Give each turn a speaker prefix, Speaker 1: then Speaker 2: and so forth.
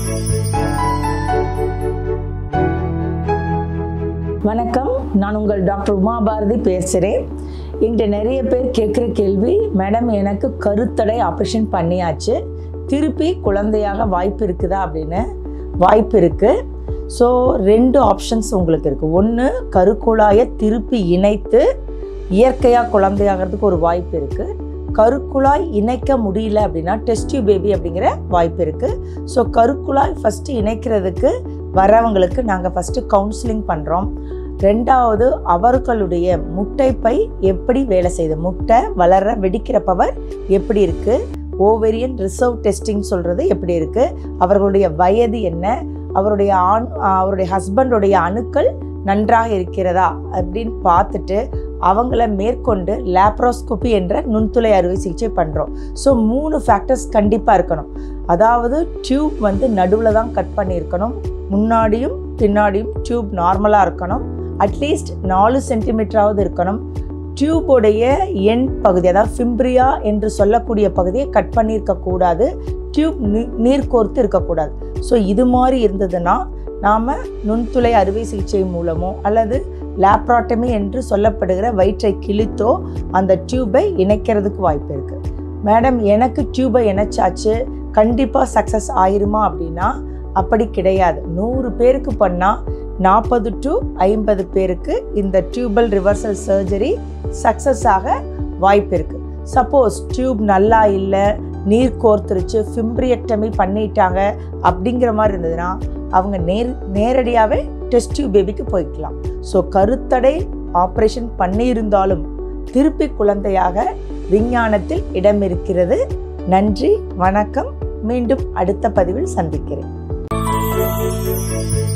Speaker 1: வணக்கம் நான் உங்கள் டாக்டர் உமா பாரதி பேசுகிறேன் என்கிட்ட நிறைய பேர் கேட்குற கேள்வி மேடம் எனக்கு கருத்தடை ஆப்ரேஷன் பண்ணியாச்சு திருப்பி குழந்தையாக வாய்ப்பு இருக்குதா அப்படின்னு வாய்ப்பு இருக்குது ஸோ ரெண்டு ஆப்ஷன்ஸ் உங்களுக்கு இருக்குது ஒன்று கருக்குழாயை திருப்பி இணைத்து இயற்கையாக குழந்தையாகிறதுக்கு ஒரு வாய்ப்பு இருக்குது கருக்குழாய் இணைக்க முடியல அப்படின்னா டெஸ்டியூ பேபி அப்படிங்கிற வாய்ப்பு இருக்குது ஸோ கருக்குழாய் ஃபஸ்ட்டு இணைக்கிறதுக்கு வரவங்களுக்கு நாங்கள் ஃபஸ்ட்டு கவுன்சிலிங் பண்ணுறோம் ரெண்டாவது அவர்களுடைய முட்டைப்பை எப்படி வேலை செய்யுது முட்டை வளர வெடிக்கிற பவர் எப்படி இருக்குது ஓவேரியன் ரிசர்வ் டெஸ்டிங் சொல்கிறது எப்படி இருக்குது அவர்களுடைய வயது என்ன அவருடைய ஆண் அவருடைய ஹஸ்பண்டுடைய அணுக்கள் நன்றாக இருக்கிறதா அப்படின்னு பார்த்துட்டு அவங்கள மேற்கொண்டு லேப்ரோஸ்கோபி என்ற நுண்துளை அறுவை சிகிச்சை பண்ணுறோம் ஸோ மூணு ஃபேக்டர்ஸ் கண்டிப்பாக இருக்கணும் அதாவது டியூப் வந்து நடுவில் தான் கட் பண்ணியிருக்கணும் முன்னாடியும் பின்னாடியும் டியூப் நார்மலாக இருக்கணும் அட்லீஸ்ட் நாலு சென்டிமீட்டராவது இருக்கணும் டியூபோடைய எண் பகுதி அதாவது ஃபிம்ப்ரியா என்று சொல்லக்கூடிய பகுதியை கட் பண்ணியிருக்கக்கூடாது டியூப் நீர் கோர்த்து இருக்கக்கூடாது ஸோ இது மாதிரி இருந்ததுன்னா நாம் நுண்துளை அறுவை சிகிச்சை மூலமோ அல்லது லேப்ராட்டமி என்று சொல்லப்படுகிற வயிற்றை கிழித்தோ அந்த டியூபை இணைக்கிறதுக்கு வாய்ப்பு இருக்குது மேடம் எனக்கு டியூபை இணைச்சாச்சு கண்டிப்பாக சக்ஸஸ் ஆயிருமா அப்படின்னா அப்படி கிடையாது நூறு பேருக்கு பண்ணால் நாற்பது டு ஐம்பது பேருக்கு இந்த டியூபல் ரிவர்சல் சர்ஜரி சக்ஸஸ் ஆக வாய்ப்பு இருக்குது சப்போஸ் டியூப் நல்லா இல்லை நீர் கோர்த்துருச்சு ஃபிம்ப்ரியக்டமி பண்ணிட்டாங்க அப்படிங்கிற மாதிரி இருந்ததுன்னா அவங்க நேர் நேரடியாகவே டெஸ்ட் டியூப் பேபிக்கு போய்க்கலாம் ஸோ கருத்தடை ஆப்ரேஷன் பண்ணியிருந்தாலும் திருப்பி குழந்தையாக விஞ்ஞானத்தில் இடம் இருக்கிறது நன்றி வணக்கம் மீண்டும் அடுத்த பதிவில் சந்திக்கிறேன்